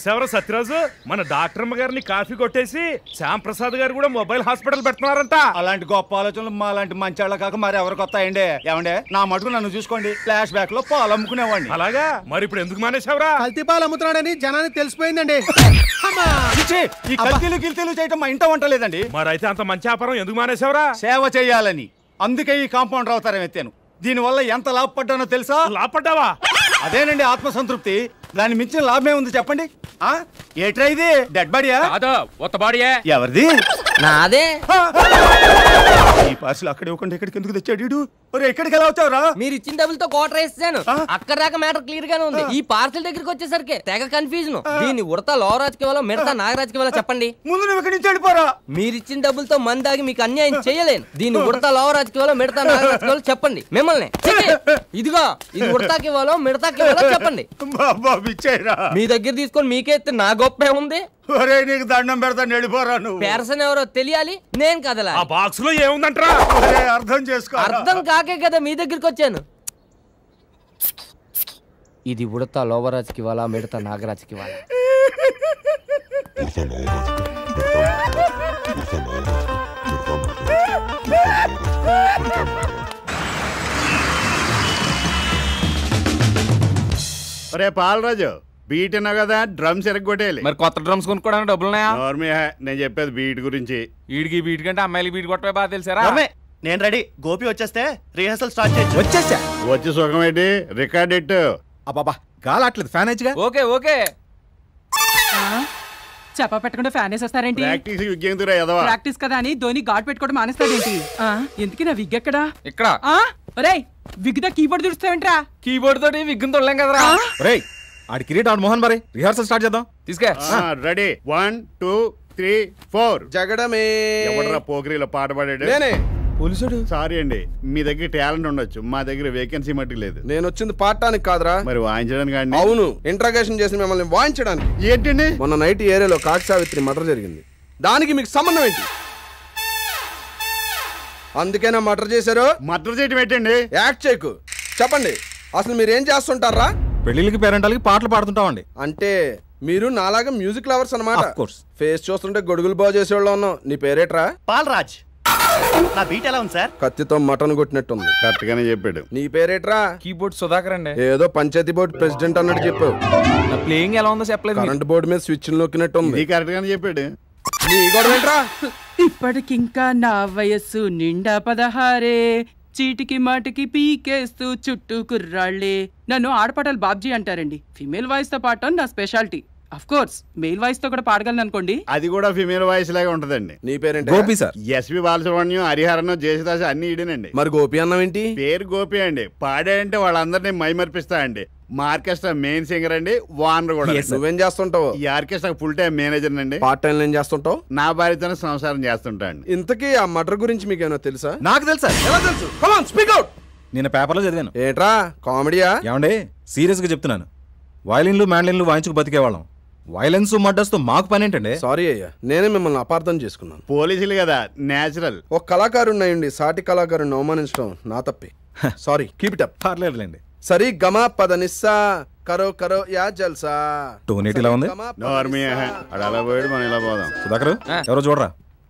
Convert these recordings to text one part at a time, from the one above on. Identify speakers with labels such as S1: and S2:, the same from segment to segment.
S1: చూసావరా సత్యరాజు మన డాక్టర్ అమ్మ గారిని కాఫీ కొట్టేసి శ్యామ్ ప్రసాద్ గారు కూడా మొబైల్ హాస్పిటల్ పెడుతున్నారంట
S2: అలాంటి గొప్ప ఆలోచనలు మా లాంటి మంచాళ్ళ కాక మరి ఎవరికి వస్తాయండి ఏమండే నా మటుకు నన్ను చూసుకోండి ఫ్లాష్ బ్యాక్ లో పాలు అమ్ముకునేవాడిని
S1: అలాగా మరి ఇప్పుడు ఎందుకు మానేశావురా
S3: కల్తీ పాలు అమ్ముతున్నాడని జనానికి తెలిసిపోయిందండి
S2: చిచ్చి, ఈ కల్తీలు గిల్తీలు చేయటం మా ఇంట వంట లేదండి
S1: మరైతే అంత మంచి వ్యాపారం ఎందుకు మానేశావురా
S2: సేవ చేయాలని అందుకే ఈ కాంపౌండ్ అవతారం ఎత్తాను దీనివల్ల ఎంత లాభపడ్డానో తెలుసా
S1: లాపడ్డావా
S2: అదేనండి ఆత్మసంతృప్తి దాని మించిన లాభమే ఉంది చెప్పండి ఆ ఏట్రా ఇది డెడ్ బాడీయా
S4: కాదు ఉత్త బాడీయే
S2: ఎవరిది
S5: నాదే
S2: ఈ పార్సల్ అక్కడ ఇవ్వకుండా ఇక్కడికి ఎందుకు తెచ్చాడు వీడు? ఒరే ఎక్కడికి ఎలా వచ్చావురా
S5: మీరు ఇచ్చిన డబ్బులతో కోటర్ వేసాను
S2: ఆ?
S5: అక్కడ దాకా మ్యాటర్ క్లియర్ గానే ఉంది ఈ పార్సల్ దగ్గరికి వచ్చేసరికి తెగ కన్ఫ్యూజన్ దీన్ని ఉడత లోవరాజ్కి ఇవ్వాలో మిడతా నాగరాజ్కి ఇవ్వాలో చెప్పండి
S2: ముందు నువ్వు ఇక్కడి నుంచి వెళ్ళిపోరా
S5: మీరు ఇచ్చిన డబ్బులతో మంది దాగి మీకు అన్యాయం చేయలేను దీన్ని ఉడత లోవరాజ్కి ఇవ్వాలో మిడతా నాగరాజ్కి ఇవ్వాలో చెప్పండి మిమ్మల్ని చిచి! ఇదిగో ఇది ఉడతాకి ఇవ్వాలో మిడతాకి ఇవ్వాలో చెప్పండి
S2: బాబా ఇచ్చాయిరా
S5: మీ దగ్గర తీసుకొని మీకే ఎత్తే నా గొప్ప ఏముంది
S2: ఒరే నీకు దండం పెడతాను వెళ్ళిపోరా నువ్వు
S5: పేరసన్ ఎవరో తెలియాలి నేను కదలా
S1: ఆ బాక్స్ లో ఏముందంటరా
S2: ఒరే, అర్థం చేసుకో
S5: అర్థం కాకే కదా మీ దగ్గరికి వచ్చాను ఇది ఉడత లోవరాజ్కి ఇవ్వాలా మిడతా నాగరాజ్కి ఇవ్వాలా
S6: ఒరే పాలరాజు బీట్ అన్నావు కదా డ్రమ్స్ ఎరగొట్టేయాలి
S4: మరి కొత్త డ్రమ్స్ కొనుక్కోవడానికి డబ్బులున్నాయా
S6: నార్మీ హే, నేను చెప్పేది బీట్ గురించి
S4: వీడికి బీట్ కంటే అమ్మాయిలకి బీట్ కొట్టమే బాగా తెలుసారా
S7: నేను రెడీ గోపి వచ్చేస్తే రిహర్సల్ స్టార్ట్ చేయొచ్చు
S3: వచ్చేసా
S6: వచ్చి సుఖం ఏంటి రికార్డ్ ఎట్టు
S3: అబ్బాబా గాలట్లేదు ఫ్యాన్ అయిచ్చుగా
S4: ఓకే ఓకే
S8: చెప్ప పెట్టకుండా ఫ్యాన్ వేసేస్తారేంటి
S6: ప్రాక్టీస్ విజ్ఞంతురా ఎదవా
S8: ప్రాక్టీస్ కదా అని ధోని ఘాట్ పెట్టుకోవడం మానేస్తాడేంటి ఆ, ఎందుకు నా విగ్ ఎక్కడా
S4: ఇక్కడ
S8: ఆ ఒరేయ్ విగ్ దా కీబోర్డ్ దుడుస్తావేంట్రా
S4: కీబోర్డ్ తోటి విగ్గుని తొడలేం కదరా
S3: రే ఆడి కిరీట్ ఆడు మోహన్ మరి రిహార్సల్ స్టార్ట్ చేద్దాం
S4: తీసుకే
S6: ready one two three four
S9: జగడమే
S6: ఎవడరా పోకిరీలో పాట పాడాడు
S9: నేనే
S3: పోలీసుడు
S6: సారీ అండి మీ దగ్గర టాలెంట్ ఉండొచ్చు మా దగ్గర వేకెన్సీ మట్టి లేదు
S9: నేను వచ్చింది పాడటానికి కాదురా
S6: మరి వాయించడానికి అండి
S9: అవును ఇంట్రాగేషన్ చేసి మిమ్మల్ని వాయించడానికి
S6: ఏంటండి
S9: మొన్న నైట్ ఈ ఏరియాలో కాకి సావిత్రి మర్డర్ జరిగింది దానికి మీకు సంబంధం ఏంటి అందుకేనా మర్డర్ చేశారు
S6: మద్దతు చేయటం ఏంటండి
S9: యాక్ట్ చేయకు చెప్పండి అసలు మీరు ఏం చేస్తుంటారా
S3: పెళ్లిళ్ళకి పేరెంటాలకి పాటలు పాడుతుంటామండి
S9: అంటే మీరు నాలాగా మ్యూజిక్ లవర్స్ అన్నమాట
S3: Of course.
S9: ఫేస్ చూస్తుంటే గొడుగులు బాగు చేసేవాళ్ళు ఉన్నాం నీ పేరేట్రా
S7: పాల్రాజ్ నా బీట్ ఎలా ఉంది సార్
S9: కత్తితో మటన్ కొట్టినట్టుంది
S6: కరెక్ట్ గానే చెప్పాడు
S9: నీ పేరేట్రా
S4: కీబోర్డ్ సుధాకర్ అండి
S9: ఏదో పంచాయతీ బోర్డు ప్రెసిడెంట్ అన్నట్టు చెప్పావు
S4: నా ప్లేయింగ్ ఎలా ఉందో చెప్పలేదు మీరు.
S9: కరెంట్ బోర్డు మీద స్విచ్ నొక్కినట్టుంది
S6: ఇది కరెక్ట్ గానే చెప్పాడు
S9: నీ గొడవ ఏంట్రా
S8: ఇప్పటికింకా నా వయస్సు నిండా పదహారే చీటికి మాటికి పీకేస్తూ చుట్టూ కుర్రాళ్ళే నన్ను ఆడపాటలు బాబ్జీ అంటారండి ఫిమేల్ వాయిస్ తో పాడటం నా speciality of course male voice తో కూడా పాడగలను అనుకోండి
S6: అది కూడా ఫిమేల్ వాయిస్ లాగా ఉంటదండి
S9: నీ పేరేంటి
S3: గోపి సార్
S6: ఎస్పి బాలసుబ్రహ్మణ్యం హరిహరన్ జయసుదాస్ అన్ని ఈడేనండి
S9: మరి గోపి అన్నావేంటి
S6: పేరు గోపి అండి పాడాడంటే వాళ్ళందరినీ మైమర్పిస్తా అండి మా ఆర్కెస్ట్రా మెయిన్ సింగర్ అండి వానర్ కూడా
S3: Yes, sir.
S9: నువ్వేం చేస్తుంటావు
S6: ఈ ఆర్కెస్ట్రా ఫుల్ టైం మేనేజర్ అండి
S9: పార్ట్ టైం ఏం చేస్తుంటావు
S6: నా భార్యతోనే సంసారం చేస్తుంటా అండి
S9: ఇంతకీ ఆ మర్డర్ గురించి మీకు ఏమైనా తెలుసా
S3: నాకు తెలుసా
S9: ఎలా తెలుసు కమాన్ స్పీక్ అవుట్
S3: నేను పేపర్లో చదివాను
S9: ఏంట్రా కామెడీయా
S3: ఏమండే సీరియస్గా చెప్తున్నాను వయలిన్లు మ్యాండ్లిన్లు వాయించుకు బతికేవాళ్ళం వైలెన్స్ మడ్డస్తో మాకు పని ఏంటండి
S9: సారీ అయ్యా నేనే మిమ్మల్ని అపార్థం చేసుకున్నాను
S6: పోలీసులు కదా నేచురల్
S9: ఒక కళాకారుడిని అయ్యండి సాటి కళాకారుని అవమానించడం నా తప్పే సారీ కీప్ ఇట్ అప్
S3: పర్లేదులేండి
S9: సరి గమ పద నిస్సా కరో కరో యా జల్సా
S3: టోన్ ఏంటి ఇలా ఉంది?
S9: గమ పద
S6: నోర్మి
S9: నిస్సా.
S6: అడు అలా పోయాడు మనం ఇలా పోదాం
S3: సుధాకర్
S4: ఆ.
S3: ఎవరో చూడరా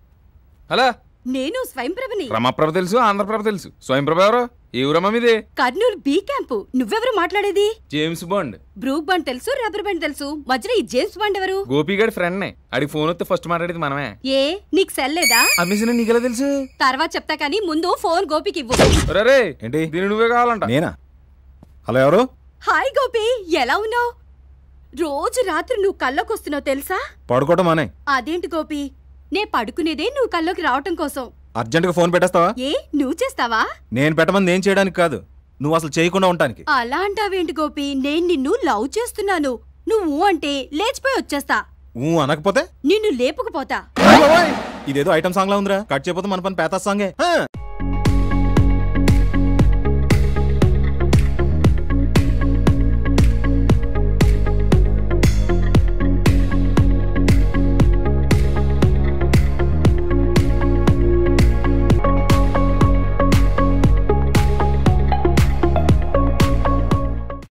S4: హలో
S10: నేను స్వయంప్రభని
S4: రమాప్రభ తెలుసు ఆంధ్రప్రభ తెలుసు స్వయంప్రభ ఎవరు ఏ ఊరమ్మా మీది
S10: కర్నూలు బీ క్యాంపు నువ్వెవరు మాట్లాడేది
S4: జేమ్స్ బాండ్
S10: బ్రూక్ బండ్ తెలుసు రబ్బర్ బండ్ తెలుసు మధ్యలో ఈ జేమ్స్ బండ్ ఎవరు
S4: గోపిగడ్ ఫ్రెండ్ నే అడిగి ఫోన్ వస్తే ఫస్ట్ మాట్లాడేది మనమే
S10: ఏ నీకు సెల్ లేదా
S4: అమ్మేసిన నీకెలా తెలుసు
S10: తర్వాత చెప్తా కానీ ముందు ఫోన్ గోపికి ఇవ్వు
S4: రే
S3: ఏంటి
S4: దీని నువ్వే కావాలంట
S3: నేనా హలో ఎవరు
S10: హాయ్ గోపి ఎలా ఉన్నావు రోజు రాత్రి నువ్వు కల్లోకి వస్తున్నావు తెలుసా
S3: పడుకోవటం అనే
S10: అదేంటి గోపి నే పడుకునేదే నువ్వు కల్లోకి రావటం కోసం
S3: అర్జెంటుగా ఫోన్ పెట్టేస్తావా
S10: ఏ నువ్వు చేస్తావా
S3: నేను పెట్టమంది నేను చేయడానికి కాదు నువ్వు అసలు చేయకుండా ఉండటానికి
S10: అలా అంటావేంటి గోపి నేను నిన్ను లవ్ చేస్తున్నాను నువ్వు అంటే లేచిపోయి వచ్చేస్తా
S3: ఊ అనకపోతే
S10: నిన్ను లేపుకుపోతా
S3: ఇదేదో ఐటమ్ సాంగ్ లా ఉందిరా కట్ చేయకపోతే మన పని పేతా సాంగే హ.